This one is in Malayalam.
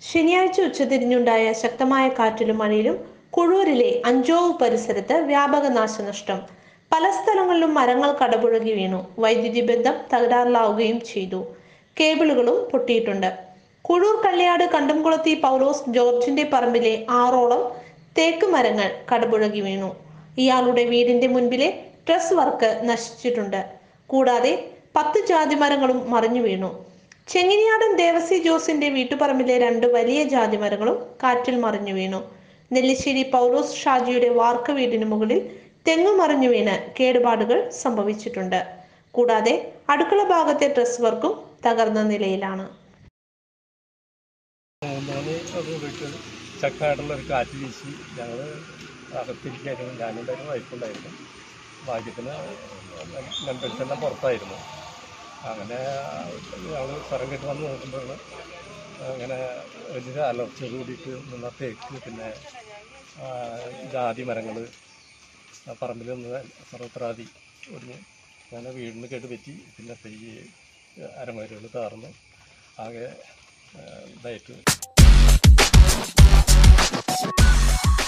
ശനിയാഴ്ച ഉച്ചതിരിഞ്ഞുണ്ടായ ശക്തമായ കാറ്റിലും മഴയിലും കുഴൂരിലെ അഞ്ചോവ് പരിസരത്ത് വ്യാപക നാശനഷ്ടം പല സ്ഥലങ്ങളിലും മരങ്ങൾ കടപുഴകി വീണു വൈദ്യുതി ബന്ധം തകരാറിലാവുകയും ചെയ്തു കേബിളുകളും പൊട്ടിയിട്ടുണ്ട് കുഴൂർ കള്ളിയാട് കണ്ടംകുളത്തി പൗലോസ് ജോർജിന്റെ പറമ്പിലെ ആറോളം തേക്ക് മരങ്ങൾ കടപുഴകി വീണു ഇയാളുടെ വീടിന്റെ മുൻപിലെ ഡ്രസ് വർക്ക് നശിച്ചിട്ടുണ്ട് കൂടാതെ പത്ത് ജാതി മരങ്ങളും മറിഞ്ഞു വീണു ചെങ്ങിനിയാടൻ ദേവസി ജോസിന്റെ വീട്ടുപറമ്പിലെ രണ്ട് വലിയ ജാതി മരങ്ങളും കാറ്റിൽ മറിഞ്ഞു വീണു നെല്ലിശ്ശേരി പൗലോസ് ഷാജിയുടെ വാർക്ക വീടിന് മുകളിൽ തെങ്ങ് മറിഞ്ഞു വീണ് കേടുപാടുകൾ സംഭവിച്ചിട്ടുണ്ട് കൂടാതെ അടുക്കള ഭാഗത്തെ ഡ്രസ് വർക്കും തകർന്ന നിലയിലാണ് മൂന്നാല് അത് വീട്ടിൽ ശക്തമായിട്ടുള്ള ഒരു കാറ്റ് വീശി ഞങ്ങൾ അകത്തിരിക്കായിരുന്നു ഞാനുണ്ടായിരുന്നു വൈഫുണ്ടായിരുന്നു ഭാഗ്യത്തിന് മെമ്പേഴ്സെല്ലാം പുറത്തായിരുന്നു അങ്ങനെ ഞങ്ങൾ സ്ഥലം കെട്ടി വന്ന് നോക്കുമ്പോൾ അങ്ങനെ വലിയ അലർച്ചയോട് കൂടിയിട്ട് നിന്ന തേക്ക് പിന്നെ ആ, ജാതി മരങ്ങൾ പറമ്പിൽ നിന്ന് സർവത്രാതി ഒടിഞ്ഞ് അങ്ങനെ വീടിന് കേട്ട് പറ്റി പിന്നെ ഈ അരമരകൾ താർന്ന് ആകെ ആ, ഇതായിട്ട്